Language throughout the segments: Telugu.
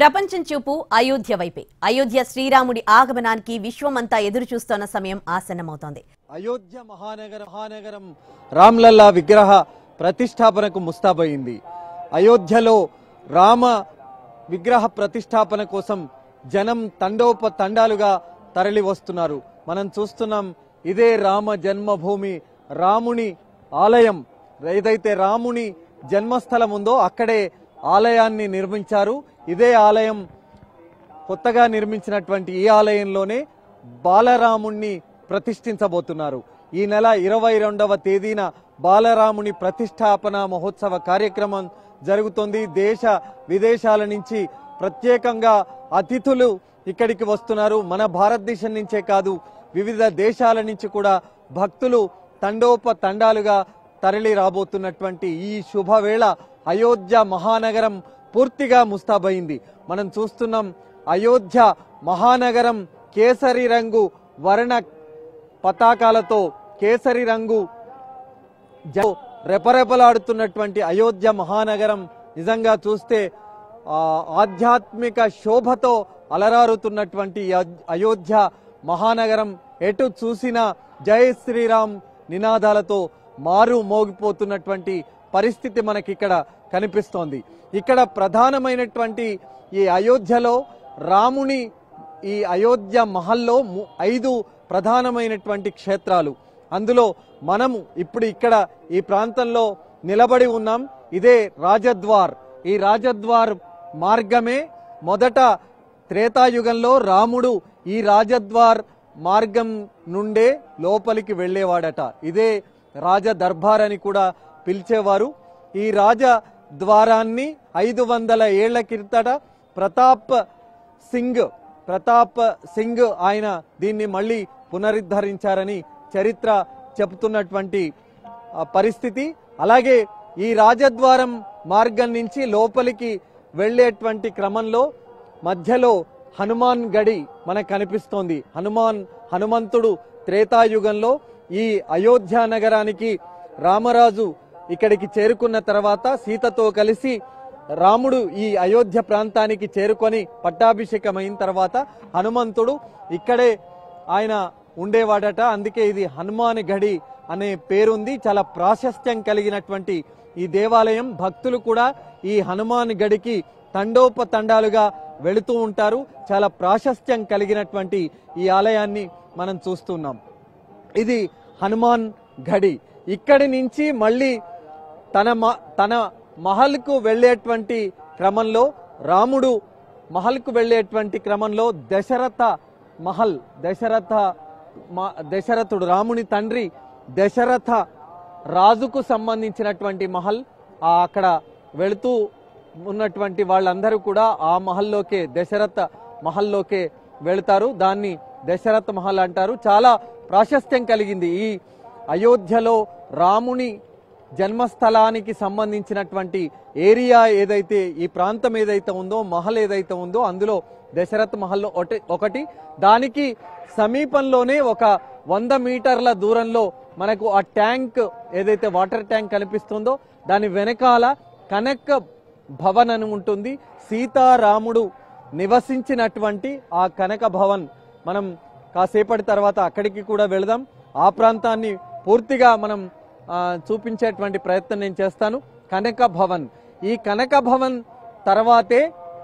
ప్రపంచం చూపు అయోధ్య వైపే అయోధ్య శ్రీరాముడి ఆగమనానికి విశ్వమంతా ఎదురు చూస్తోన్న సమయం ఆసన్నమవుతోంది అయోధ్య మహానగరం మహానగరం రామ్లల్లా విగ్రహ ప్రతిష్టాపనకు ముస్తాబయింది అయోధ్యలో రామ విగ్రహ ప్రతిష్టాపన కోసం జనం తండోప తండాలుగా తరలి వస్తున్నారు మనం చూస్తున్నాం ఇదే రామ జన్మభూమి రాముని ఆలయం ఏదైతే రాముని జన్మస్థలం ఉందో అక్కడే ఆలయాన్ని నిర్మించారు ఇదే ఆలయం కొత్తగా నిర్మించినటువంటి ఈ ఆలయంలోనే బాలరాముణ్ణి ప్రతిష్ఠించబోతున్నారు ఈ నెల ఇరవై రెండవ తేదీన బాలరాముని ప్రతిష్టాపన మహోత్సవ కార్యక్రమం జరుగుతుంది దేశ విదేశాల నుంచి ప్రత్యేకంగా అతిథులు ఇక్కడికి వస్తున్నారు మన భారతదేశం నుంచే కాదు వివిధ దేశాల నుంచి కూడా భక్తులు తండోప తండాలుగా తరలి రాబోతున్నటువంటి ఈ శుభవేళ అయోధ్య మహానగరం పూర్తిగా ముస్తాబైంది మనం చూస్తున్నాం అయోధ్య మహానగరం కేసరి రంగు వర్ణ పతాకాలతో కేసరి రంగు జ- రెపరెపలాడుతున్నటువంటి అయోధ్య మహానగరం నిజంగా చూస్తే ఆ, ఆధ్యాత్మిక శోభతో అలరారుతున్నటువంటి ఈ అయ్- అయోధ్య మహానగరం ఎటు చూసినా జై శ్రీరామ్ నినాదాలతో మారు మోగిపోతున్నటువంటి పరిస్థితి మనకి ఇక్కడ కనిపిస్తోంది ఇక్కడ ప్రధానమైనటువంటి ఈ అయోధ్యలో రాముని ఈ అయోధ్య మహల్లో ము- ఐదు ప్రధానమైనటువంటి క్షేత్రాలు అందులో మనము ఇప్పుడు ఇక్కడ ఈ ప్రాంతంలో నిలబడి ఉన్నాం ఇదే రాజద్వార్ ఈ రాజద్వార్ మార్గమే మొదట త్రేతాయుగంలో రాముడు ఈ రాజద్వార్ మార్గం నుండే లోపలికి వెళ్ళేవాడట ఇదే రాజ దర్బార్ అని కూడా పిలిచేవారు ఈ రాజ ద్వారాన్ని ఐదు వందల ఏళ్ల కిందట ప్రతాప్ సింగ్ ప్రతాప్ సింగ్ ఆయన దీన్ని మళ్ళీ పునరుద్ధరించారని చరిత్ర చెబుతున్నటువంటి ఆ, పరిస్థితి అలాగే ఈ రాజద్వారం మార్గం నుంచి లోపలికి వెళ్ళేటువంటి క్రమంలో మధ్యలో హనుమాన్ గడి మనకు కనిపిస్తోంది హనుమాన్ హనుమంతుడు త్రేతాయుగంలో ఈ అయోధ్య నగరానికి రామరాజు ఇక్కడికి చేరుకున్న తర్వాత సీతతో కలిసి రాముడు ఈ అయోధ్య ప్రాంతానికి చేరుకొని పట్టాభిషేకం అయిన తర్వాత హనుమంతుడు ఇక్కడే ఆయన ఉండేవాడట అందుకే ఇది హనుమాన్ గడి అనే పేరుంది చాలా ప్రాశస్త్యం కలిగినటువంటి ఈ దేవాలయం భక్తులు కూడా ఈ హనుమాన్ గడికి తండోపతండాలుగా వెళుతూ ఉంటారు చాలా ప్రాశస్త్యం కలిగినటువంటి ఈ ఆలయాన్ని మనం చూస్తున్నాం ఇది హనుమాన్ గడి ఇక్కడి నుంచి మళ్ళీ తన మ- తన మహల్కు వెళ్ళేటువంటి క్రమంలో రాముడు మహల్కు వెళ్ళేటువంటి క్రమంలో దశరథ మహల్ దశరథ మ- దశరథుడు రాముని తండ్రి దశరథ రాజుకు సంబంధించినటువంటి మహల్ ఆ అక్కడ వెళుతూ ఉన్నటువంటి వాళ్ళందరూ కూడా ఆ మహల్లోకే దశరథ మహల్లోకే వెళతారు దాన్ని దశరథ మహల్ అంటారు చాలా ప్రాశస్త్యం కలిగింది ఈ అయోధ్యలో రాముని జన్మస్థలానికి సంబంధించినటువంటి ఏరియా ఏదైతే ఈ ప్రాంతం ఏదైతే ఉందో మహల్ ఏదైతే ఉందో అందులో దశరథ్ మహల్ ఒకటి- ఒకటి దానికి సమీపంలోనే ఒక వంద మీటర్ల దూరంలో మనకు ఆ ట్యాంక్ ఏదైతే వాటర్ ట్యాంక్ కనిపిస్తుందో దాని వెనకాల కనక భవన్ అని ఉంటుంది సీతారాముడు నివసించినటువంటి ఆ కనక భవన్ మనం కాసేపటి తర్వాత అక్కడికి కూడా వెళదాం ఆ ప్రాంతాన్ని పూర్తిగా మనం ఆ, చూపించేటువంటి ప్రయత్నం నేను చేస్తాను కనక భవన్ ఈ కనక భవన్ తర్వాతే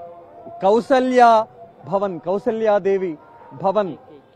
కౌసల్య భవన్ కౌసల్యాదేవి భవన్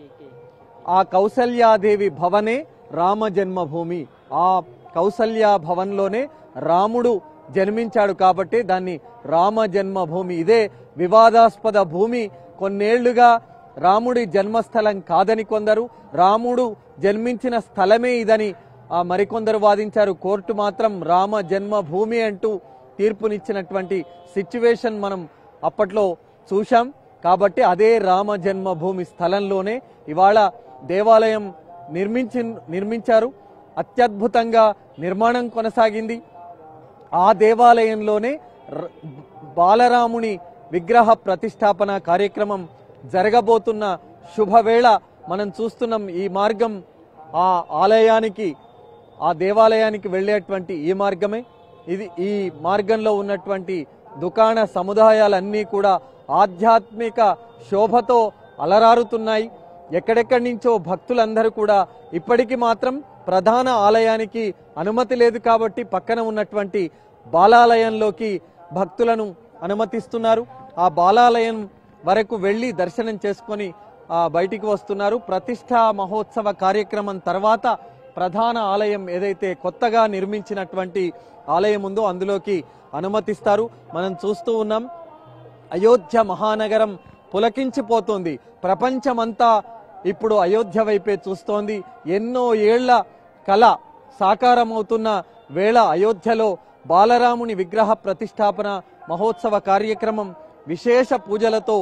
ఆ కౌసల్యాదేవి భవనే రామ జన్మభూమి ఆ కౌసల్య భవన్లోనే రాముడు జన్మించాడు కాబట్టి దాన్ని రామ జన్మభూమి ఇదే వివాదాస్పద భూమి కొన్నేళ్లుగా రాముడి జన్మస్థలం కాదని కొందరు రాముడు జన్మించిన స్థలమే ఇదని ఆ మరికొందరు వాదించారు కోర్టు మాత్రం రామ జన్మభూమి అంటూ తీర్పునిచ్చినటువంటి సిచ్యువేషన్ మనం అప్పట్లో చూశాం కాబట్టి అదే రామ జన్మభూమి స్థలంలోనే ఇవాళ దేవాలయం నిర్మించి నిర్మించారు అత్యద్భుతంగా నిర్మాణం కొనసాగింది ఆ దేవాలయంలోనే ర- బాలరాముని విగ్రహ ప్రతిష్టాపన కార్యక్రమం జరగబోతున్న శుభవేళ మనం చూస్తున్నాం ఈ మార్గం ఆ ఆలయానికి ఆ దేవాలయానికి వెళ్ళేటువంటి ఈ మార్గమే ఇది ఈ మార్గంలో ఉన్నటువంటి దుకాణ సముదాయాలన్నీ కూడా ఆధ్యాత్మిక శోభతో అలరారుతున్నాయి ఎక్కడెక్కడి నుంచో భక్తులందరూ కూడా ఇప్పటికి మాత్రం ప్రధాన ఆలయానికి అనుమతి లేదు కాబట్టి పక్కన ఉన్నటువంటి బాలాలయంలోకి భక్తులను అనుమతిస్తున్నారు ఆ బాలాలయం వరకు వెళ్ళి దర్శనం చేసుకొని ఆ, బయటికి వస్తున్నారు ప్రతిష్టా మహోత్సవ కార్యక్రమం తర్వాత ప్రధాన ఆలయం ఏదైతే కొత్తగా నిర్మించినటువంటి ఆలయం ఉందో అందులోకి అనుమతిస్తారు మనం చూస్తూ ఉన్నాం అయోధ్య మహానగరం పులకించిపోతోంది ప్రపంచమంతా ఇప్పుడు అయోధ్య వైపే చూస్తోంది ఎన్నో ఏళ్ల కళ సాకారమవుతున్న వేళ అయోధ్యలో బాలరాముని విగ్రహ ప్రతిష్టాపన మహోత్సవ కార్యక్రమం విశేష పూజలతో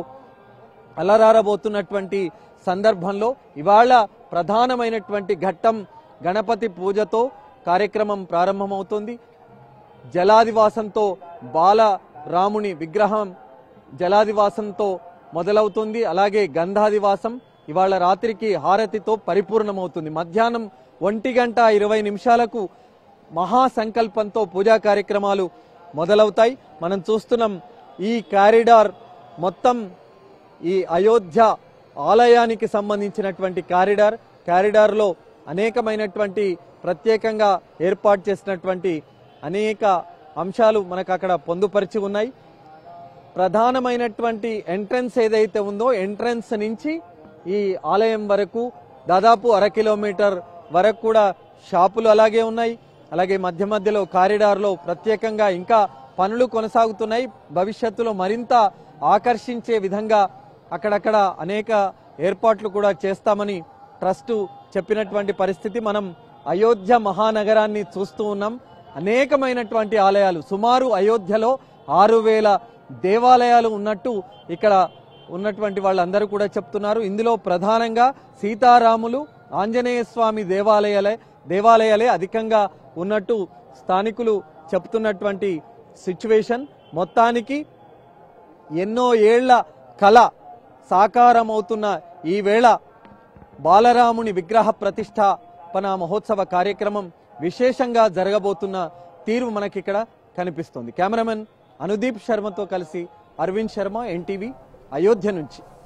అలరారబోతున్నటువంటి సందర్భంలో ఇవాళ ప్రధానమైనటువంటి ఘట్టం గణపతి పూజతో కార్యక్రమం ప్రారంభమవుతుంది జలాదివాసంతో బాల రాముని విగ్రహం జలాదివాసంతో మొదలవుతుంది అలాగే గంధాదివాసం ఇవాళ రాత్రికి హారతితో పరిపూర్ణమవుతుంది మధ్యాహ్నం ఒంటి గంట ఇరవై నిమిషాలకు మహాసంకల్పంతో పూజా కార్యక్రమాలు మొదలవుతాయి మనం చూస్తున్నాం ఈ కారిడార్ మొత్తం ఈ అయోధ్య ఆలయానికి సంబంధించినటువంటి కారిడార్ కారిడార్లో అనేకమైనటువంటి ప్రత్యేకంగా ఏర్పాటు చేసినటువంటి అనేక అంశాలు మనకు అక్కడ పొందుపరిచి ఉన్నాయి ప్రధానమైనటువంటి ఎంట్రన్స్ ఏదైతే ఉందో ఎంట్రన్స్ నుంచి ఈ ఆలయం వరకు దాదాపు అర కిలోమీటర్ వరకు కూడా షాపులు అలాగే ఉన్నాయి అలాగే మధ్య మధ్యలో కారిడార్లో ప్రత్యేకంగా ఇంకా పనులు కొనసాగుతున్నాయి భవిష్యత్తులో మరింత ఆకర్షించే విధంగా అక్కడక్కడ అనేక ఏర్పాట్లు కూడా చేస్తామని ట్రస్ట్ చెప్పినటువంటి పరిస్థితి మనం అయోధ్య మహానగరాన్ని చూస్తూ ఉన్నాం అనేకమైనటువంటి ఆలయాలు సుమారు అయోధ్యలో ఆరు వేల దేవాలయాలు ఉన్నట్టు ఇక్కడ ఉన్నటువంటి వాళ్ళందరూ కూడా చెప్తున్నారు ఇందులో ప్రధానంగా సీతారాములు ఆంజనేయ స్వామి దేవాలయాలే దేవాలయాలే అధికంగా ఉన్నట్టు స్థానికులు చెప్తున్నటువంటి సిచ్యువేషన్ మొత్తానికి ఎన్నో ఏళ్ల కళ సాకారమవుతున్న ఈ వేళ బాలరాముని విగ్రహ ప్రతిష్టాపన మహోత్సవ కార్యక్రమం విశేషంగా జరగబోతున్న తీరు మనకిక్కడ కనిపిస్తుంది కెమెరామెన్ అనుదీప్ శర్మతో కలిసి అరవింద్ శర్మ ఎన్టీవీ అయోధ్య నుంచి